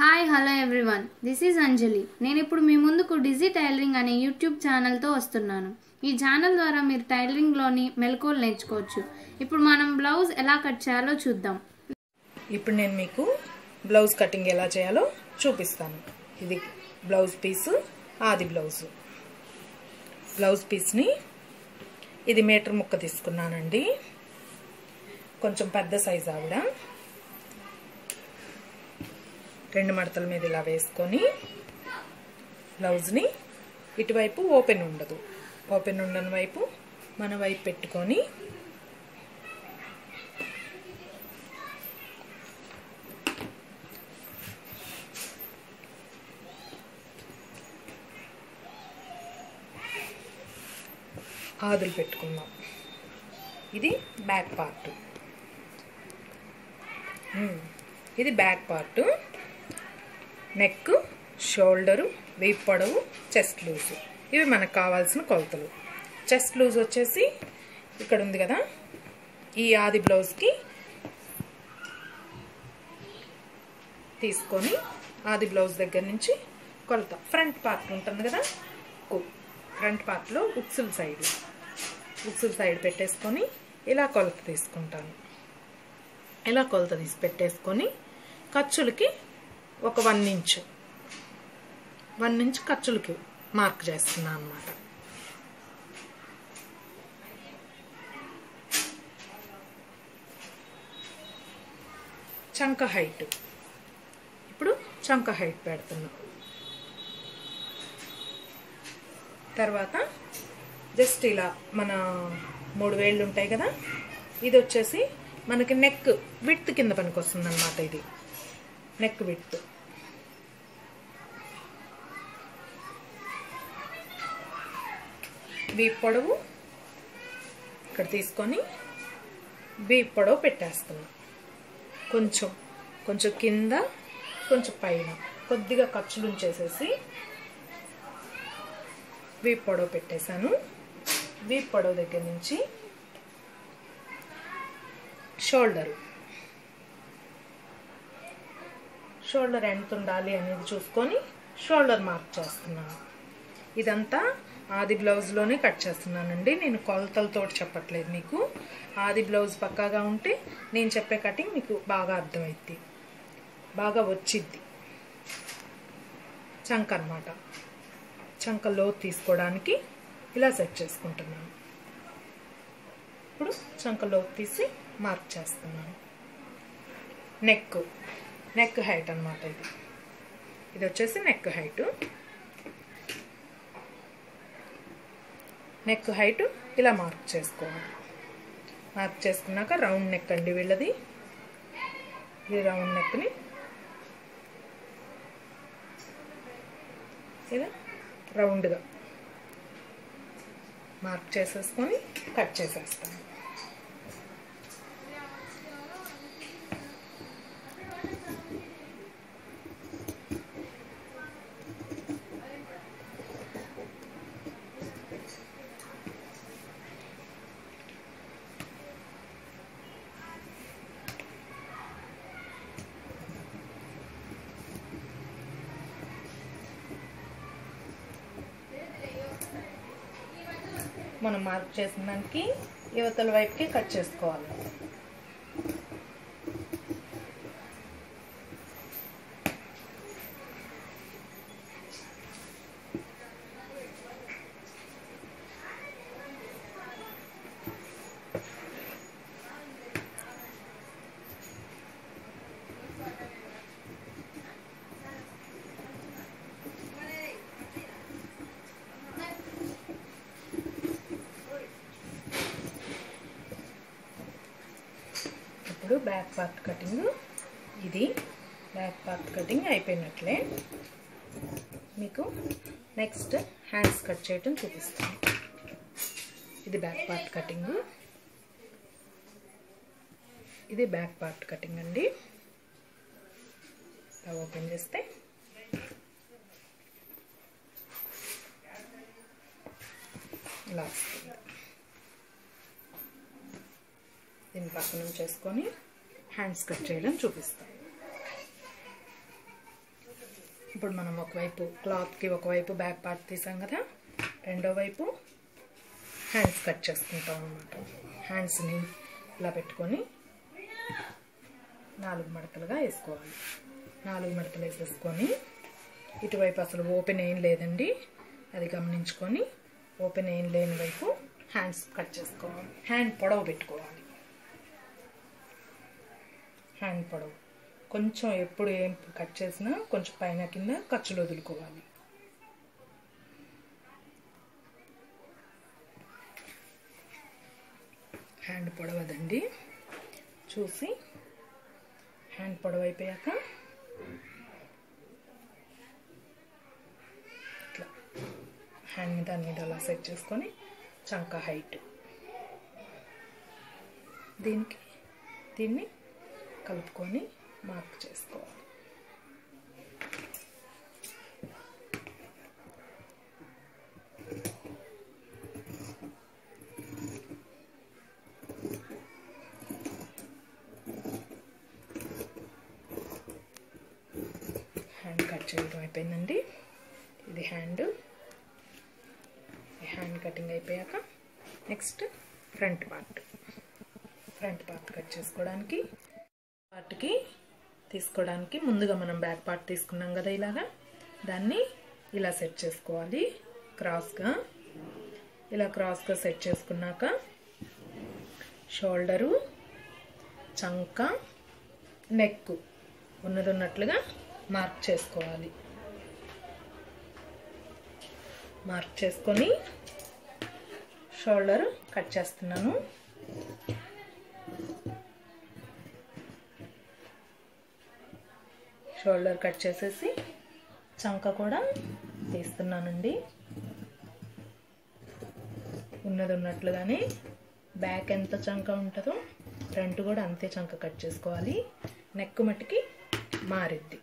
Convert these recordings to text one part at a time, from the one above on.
hi hello everyone this is Anjali నేను ఇప్పుడు మీ ముందుకు డిజీ టైలరింగ్ అనే యూట్యూబ్ ఛానల్తో వస్తున్నాను ఈ ఛానల్ ద్వారా మీరు టైలరింగ్లోని మెలకువలు నేర్చుకోవచ్చు ఇప్పుడు మనం బ్లౌజ్ ఎలా కట్ చేయాలో చూద్దాం ఇప్పుడు నేను మీకు బ్లౌజ్ కటింగ్ ఎలా చేయాలో చూపిస్తాను ఇది బ్లౌజ్ పీసు ఆది బ్లౌజు బ్లౌజ్ పీస్ని ఇది మీటర్ ముక్క తీసుకున్నానండి కొంచెం పెద్ద సైజ్ ఆవిడ రెండు మడతల మీద ఇలా వేసుకొని బ్లౌజ్ని ఇటువైపు ఓపెన్ ఉండదు ఓపెన్ ఉండని వైపు మన వైపు పెట్టుకొని ఆదులు పెట్టుకుందాం ఇది బ్యాక్ పార్ట్ ఉమ్, ఇది బ్యాక్ పార్ట్ నెక్ షోల్డరు వీప్ పొడవు చెస్ట్ లూజు ఇవి మనకు కావాల్సిన కొలతలు చెస్ట్ లూజ్ వచ్చేసి ఇక్కడ ఉంది కదా ఈ ఆది బ్లౌజ్కి తీసుకొని ఆది బ్లౌజ్ దగ్గర నుంచి కొలత ఫ్రంట్ పార్ట్ ఉంటుంది కదా కు- ఫ్రంట్ పార్ట్లో ఉక్సుల సైడ్ ఉక్సుల సైడ్ పెట్టేసుకొని ఇలా కొలత తీసుకుంటాను ఇలా కొలత తీసి పెట్టేసుకొని ఖర్చులకి ఒక వన్ ఇంచ్ వన్ ఇంచ్ ఖర్చులకి మార్క్ చేస్తున్నాను అనమాట చంక హైట్ ఇప్పుడు చంక హైట్ పెడుతున్నాం తర్వాత జస్ట్ ఇలా మన మూడు వేళ్ళు ఉంటాయి కదా ఇది వచ్చేసి మనకి నెక్ విత్ కింద పనికి వస్తుంది అనమాట ఇది నెక్ విత్ వీప్ పొడవు ఇక్కడ తీసుకొని వీప్ పొడవు పెట్టేస్తున్నాం కొంచెం కొంచెం కింద కొంచెం పైన కొద్దిగా ఖర్చులు ఉంచేసేసి వీప్ పొడవు పెట్టేశాను వీప్ పొడవు దగ్గర నుంచి షోల్డరు షోల్డర్ ఎంత ఉండాలి అనేది చూసుకొని షోల్డర్ మార్క్ చేస్తున్నాను ఇదంతా ఆది బ్లౌజ్లోనే కట్ చేస్తున్నానండి నేను కొలతలతో చెప్పట్లేదు మీకు ఆది బ్లౌజ్ పక్కాగా ఉంటే నేను చెప్పే కటింగ్ మీకు బాగా అర్థమైద్ది బాగా వచ్చిద్ది చంక అనమాట చంక లోతు తీసుకోవడానికి ఇలా సెట్ చేసుకుంటున్నాను ఇప్పుడు చంక లోతు తీసి మార్క్ చేస్తున్నాను నెక్ నెక్ హైట్ అనమాట ఇది ఇది వచ్చేసి నెక్ హైట్ నెక్ హైట్ ఇలా మార్క్ చేసుకోవాలి మార్క్ చేసుకున్నాక రౌండ్ నెక్ అండి వీళ్ళది ఈ రౌండ్ నెక్ని ఇలా రౌండ్గా మార్క్ చేసేసుకొని కట్ చేసేస్తాను మనం మార్క్ చేసిన దానికి యువతల వైపుకి కట్ చేసుకోవాలి ఇప్పుడు బ్యాక్ పార్ట్ కటింగ్ ఇది బ్యాక్ పార్ట్ కటింగ్ అయిపోయినట్లే మీకు నెక్స్ట్ హ్యాండ్స్ కట్ చేయటం చూపిస్తాను ఇది బ్యాక్ పార్ట్ కటింగ్ ఇది బ్యాక్ పార్ట్ కటింగ్ అండి ఇలా ఓపెన్ చేస్తే ఇలా వస్తుంది దీని పక్కన చేసుకొని హ్యాండ్స్ కట్ చేయడం చూపిస్తాను ఇప్పుడు మనం ఒకవైపు క్లాత్కి ఒకవైపు బ్యాక్ పార్ట్ తీసాం కదా రెండో వైపు హ్యాండ్స్ కట్ చేసుకుంటాం అనమాట హ్యాండ్స్ని ఇలా పెట్టుకొని నాలుగు మడతలుగా వేసుకోవాలి నాలుగు మడతలు వేసేసుకొని ఇటువైపు అసలు ఓపెన్ ఏం లేదండి అది గమనించుకొని ఓపెన్ ఏం లేని వైపు హ్యాండ్స్ కట్ చేసుకోవాలి హ్యాండ్ పొడవు పెట్టుకోవాలి హ్యాండ్ పొడవు కొంచెం ఎప్పుడు ఏం కట్ చేసినా కొంచెం పైన కింద ఖర్చులు వదులుకోవాలి హ్యాండ్ పొడవదండి చూసి హ్యాండ్ పొడవు అయిపోయాక ఇట్లా హ్యాండ్ మీద మీద అలా సెట్ చేసుకొని చంక హైట్ దీనికి దీన్ని కలుపుకొని మార్క్ చేసుకోవాలి హ్యాండ్ కట్ చేయడం అయిపోయిందండి ఇది హ్యాండ్ ఈ హ్యాండ్ కటింగ్ అయిపోయాక next front part front part cut చేసుకోవడానికి పార్ట్కి తీసుకోవడానికి ముందుగా మనం బ్యాక్ పార్ట్ తీసుకున్నాం కదా ఇలాగా దాన్ని ఇలా సెట్ చేసుకోవాలి క్రాస్గా ఇలా క్రాస్గా సెట్ చేసుకున్నాక షోల్డరు చంక నెక్ ఉన్నది ఉన్నట్లుగా మార్క్ చేసుకోవాలి మార్క్ చేసుకొని షోల్డర్ కట్ చేస్తున్నాను షోల్డర్ కట్ చేసేసి చంక కూడా తీస్తున్నానండి ఉన్నది ఉన్నట్లుగానే బ్యాక్ ఎంత చంక ఉంటుందో ఫ్రంట్ కూడా అంతే చంక కట్ చేసుకోవాలి నెక్ మట్టుకి మారిద్ది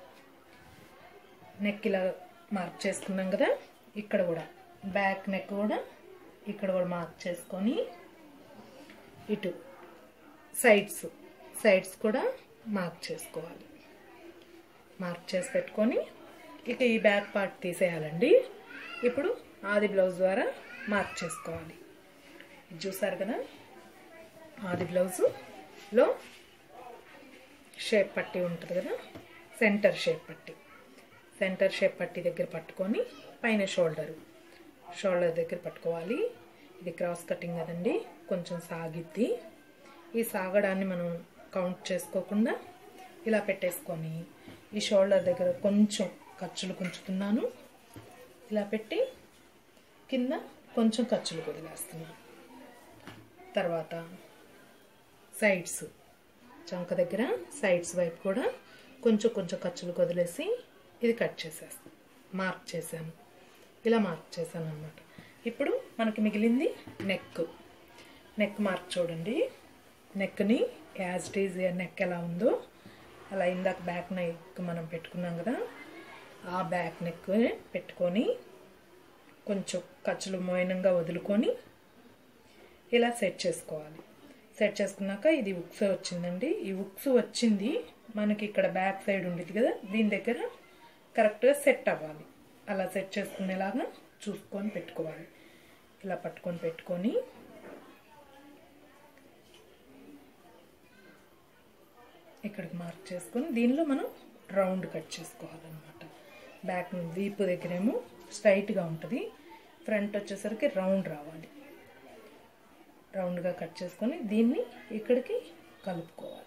నెక్ ఇలా మార్క్ చేసుకున్నాం కదా ఇక్కడ కూడా బ్యాక్ నెక్ కూడా ఇక్కడ కూడా మార్క్ చేసుకొని ఇటు సైడ్స్ సైడ్స్ కూడా మార్క్ చేసుకోవాలి మార్క్ చేసి పెట్టుకొని ఇక ఈ బ్యాక్ పార్ట్ తీసేయాలండి ఇప్పుడు ఆది బ్లౌజ్ ద్వారా మార్క్ చేసుకోవాలి ఇది చూసారు కదా ఆది బ్లౌజులో షేప్ పట్టి ఉంటుంది కదా సెంటర్ షేప్ పట్టి సెంటర్ షేప్ పట్టి దగ్గర పట్టుకొని పైన షోల్డరు షోల్డర్ దగ్గర పట్టుకోవాలి ఇది క్రాస్ కటింగ్ కదండి కొంచెం సాగిద్ది ఈ సాగడాన్ని మనం కౌంట్ చేసుకోకుండా ఇలా పెట్టేసుకొని ఈ షోల్డర్ దగ్గర కొంచెం ఖర్చులు కొంచుతున్నాను ఇలా పెట్టి కింద కొంచెం ఖర్చులు వదిలేస్తున్నాను తర్వాత సైడ్స్ చంక దగ్గర సైడ్స్ వైపు కూడా కొంచెం కొంచెం ఖర్చులు వదిలేసి ఇది కట్ చేసేస్తాను మార్క్ చేశాను ఇలా మార్క్ చేశాను అనమాట ఇప్పుడు మనకి మిగిలింది నెక్ నెక్ మార్క్ చూడండి నెక్ని యాజ్ ఇట్ ఈజ్ నెక్ ఎలా ఉందో అలా ఇందాక బ్యాక్ నెక్ మనం పెట్టుకున్నాం కదా ఆ బ్యాక్ నెక్ పెట్టుకొని కొంచెం ఖర్చులు మోయనంగా వదులుకొని ఇలా సెట్ చేసుకోవాలి సెట్ చేసుకున్నాక ఇది ఉక్స్ వచ్చిందండి ఈ ఉక్స్ వచ్చింది మనకి ఇక్కడ బ్యాక్ సైడ్ ఉండేది కదా దీని దగ్గర కరెక్ట్గా సెట్ అవ్వాలి అలా సెట్ చేసుకునేలాగా చూసుకొని పెట్టుకోవాలి ఇలా పట్టుకొని పెట్టుకొని ఇక్కడికి మార్క్ చేసుకొని దీనిలో మనం రౌండ్ కట్ చేసుకోవాలన్నమాట బ్యాక్ వీపు దగ్గరేమో స్ట్రైట్గా ఉంటుంది ఫ్రంట్ వచ్చేసరికి రౌండ్ రావాలి రౌండ్గా కట్ చేసుకొని దీన్ని ఇక్కడికి కలుపుకోవాలి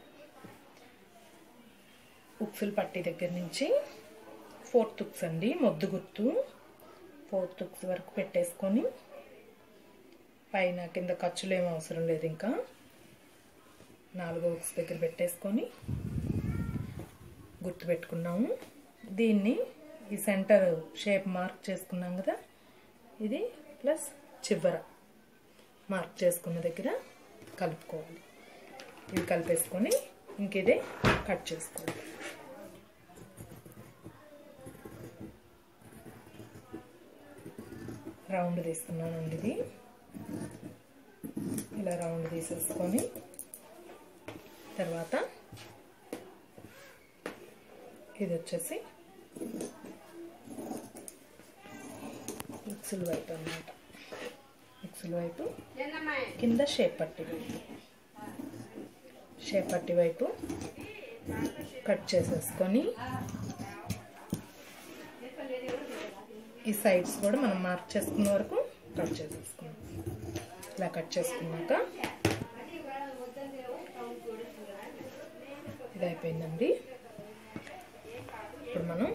ఉక్సులు పట్టి దగ్గర నుంచి ఫోర్త్ ఉక్స్ అండి మొద్దు గుర్తు ఫోర్త్ ఉక్స్ వరకు పెట్టేసుకొని పైన కింద ఖర్చులు ఏం అవసరం లేదు ఇంకా నాలుగో ఉక్స్ దగ్గర పెట్టేసుకొని గుర్తు పెట్టుకున్నాము దీన్ని ఈ సెంటర్ షేప్ మార్క్ చేసుకున్నాం కదా ఇది ప్లస్ చివర మార్క్ చేసుకున్న దగ్గర కలుపుకోవాలి ఇవి కలిపేసుకొని ఇంక ఇదే కట్ చేసుకోవాలి రౌండ్ తీసుకున్నానండి ఇది ఇలా రౌండ్ తీసేసుకొని తర్వాత ఇది వచ్చేసి మిక్సుల వైపు అన్నమాట మిక్సుల వైపు కింద షేప్ పట్టి వైపు షేప్ పట్టి వైపు కట్ చేసేసుకొని ఈ సైడ్స్ కూడా మనం మార్క్ చేసుకున్న వరకు కట్ చేసేసుకున్నాం ఇలా కట్ చేసుకున్నాక ఇది అయిపోయిందండి ఇప్పుడు మనం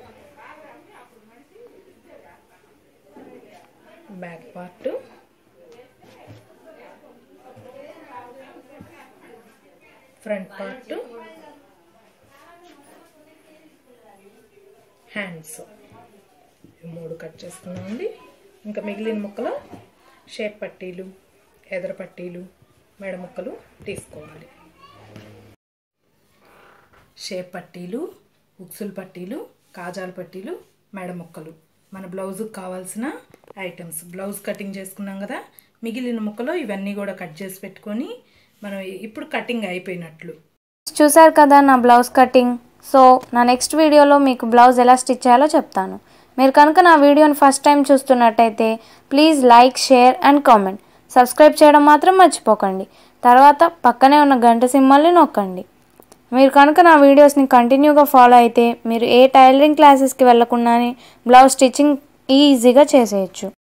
back part front part hands ఈ మూడు కట్ చేసుకున్నామండి ఇంకా మిగిలిన ముక్కలు షేప్ పట్టీలు ఎదర పట్టీలు మెడ ముక్కలు తీసుకోవాలి షేప్ పట్టీలు ఉక్సుల పట్టీలు కాజాల పట్టీలు మెడ ముక్కలు మన బ్లౌజ్కి కావాల్సిన ఐటమ్స్ బ్లౌజ్ కటింగ్ చేసుకున్నాం కదా మిగిలిన ముక్కలు ఇవన్నీ కూడా కట్ చేసి పెట్టుకొని మనం ఇప్పుడు కటింగ్ అయిపోయినట్లు చూసారు కదా నా బ్లౌజ్ కటింగ్ సో నా నెక్స్ట్ వీడియోలో మీకు బ్లౌజ్ ఎలా స్టిచ్ చేయాలో చెప్తాను మీరు కనుక నా వీడియోని ఫస్ట్ టైం చూస్తున్నట్టయితే please like share and comment subscribe చేయడం మాత్రం మర్చిపోకండి తర్వాత పక్కనే ఉన్న గంట సింబల్ని నొక్కండి మీరు కనుక నా వీడియోస్ని కంటిన్యూగా ఫాలో అయితే మీరు ఏ టైలరింగ్ క్లాసెస్కి వెళ్ళకుండానే బ్లౌజ్ స్టిచ్చింగ్ ఈజీగా చేసేయచ్చు